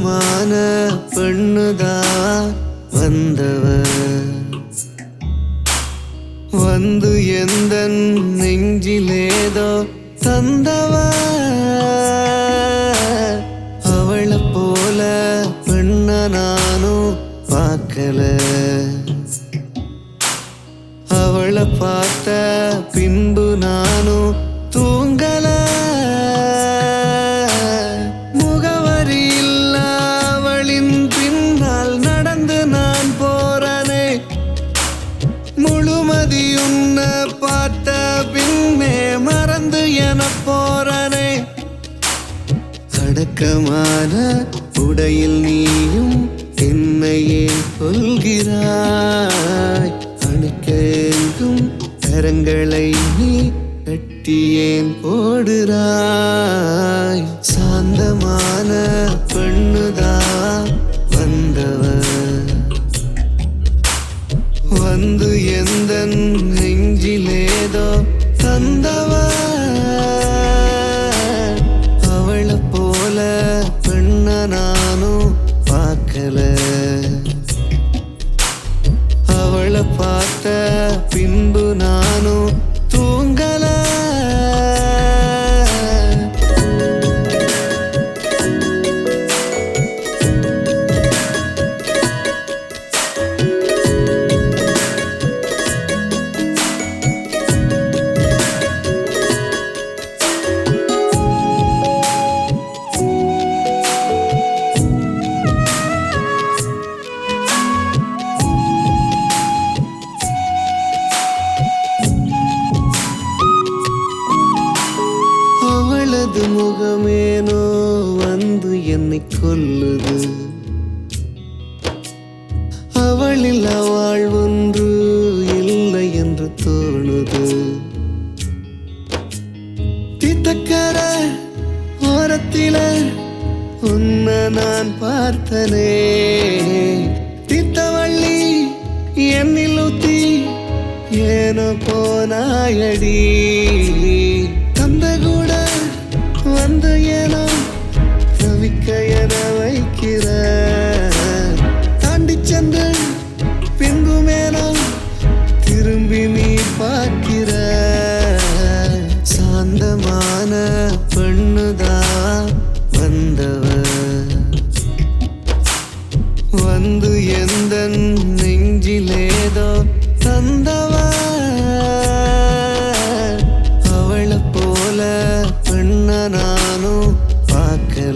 சாந்தமான பெண்ணுதா வந்தவ வந்து எந்த நெஞ்சிலேதோ தந்தவ அவளை போல பெண்ண நானும் பார்க்கல அவளை பார்த்த பின்பு நானும் தூங்கல முகவரி இல்ல அவளின் பின்னால் நடந்து நான் போறனே முழுமதி உன்ன பார்த்த பின்னே மறந்து என போறனே அடக்கமான உடையில் நீயும் என்னையே கொள்கிறாய் அணுக்க எங்கும் கரங்களை நீ கட்டியேன் போடுறாய் சாந்தமான பெண்ணுதா வந்தவர் வந்து எந்த நெஞ்சிலேதோ தந்தவ அவளை போல பெண்ண நானும் பார்க்கல அவளை பார்த்த பின்பு நானும் தூங்கல அவளது முகமேனோ வந்து என்னை கொல்லுது அவளில் வாழ்வொன்று இல்லை என்று தோணுது தித்தக்கர ஓரத்தில உன்னை நான் பார்த்தனே தித்தவள்ளி என்னில் ஊத்தி ஏனோ போனாயடி தந்த கூட வந்து ஏனோ தவிக்க என வைக்கிற தாண்டி சென்று பின்பு மேலோ திரும்பி நீ பார்க்கிற சாந்தமான பெண்ணுதா வந்தவர் வந்து எந்த நெஞ்சிலேதோ தந்தவ அவளை போல பெண்ண நானும் பார்க்கல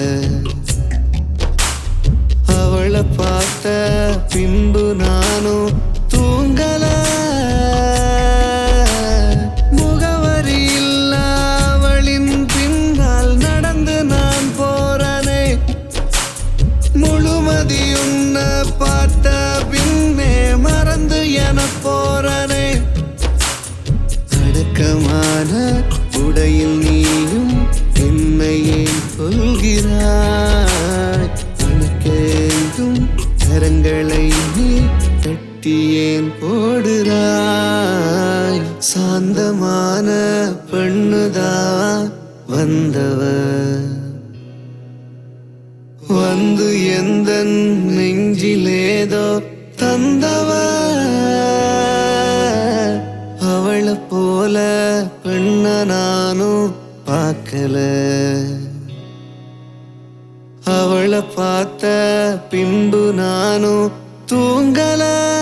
அவளை பார்த்த பின்பு நானும் தூங்கல முகவரி இல்ல அவளின் பின்னால் நடந்து நான் போறனே முழுமதி உன்ன பார்த்த பின்னே மறந்து என போறனே அடக்கமான உடையில் நீயும் என்னையே கொள்கிறாய் அணுக்கெங்கும் கரங்களை நீ கட்டியேன் போடுறாய் சாந்தமான பெண்ணுதா வந்தவர் வந்து எந்த நெஞ்சிலேதோ தந்தவ அவளை போல பெண்ண நானும் பார்க்கல அவளை பார்த்த பின்பு நானும் தூங்கல